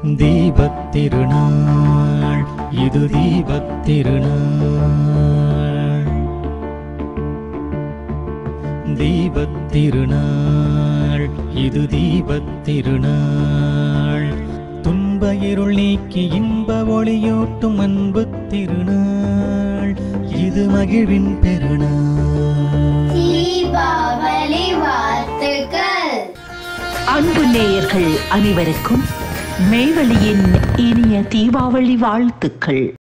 தீபத் திருநாள் இது தீபத் திருநாள் தீபத் திருநாள் இது தீபத் திருநாள் துன்ப இருள் நீக்கி இன்ப ஒளியூட்டும் அன்பு திருநாள் இது மகிழ்வின் பெருநாள் தீபாவளி வாழ்த்துக்கள் அன்பு நேயர்கள் அனைவருக்கும் மேவழியின் இனிய தீபாவளி வாழ்த்துக்கள்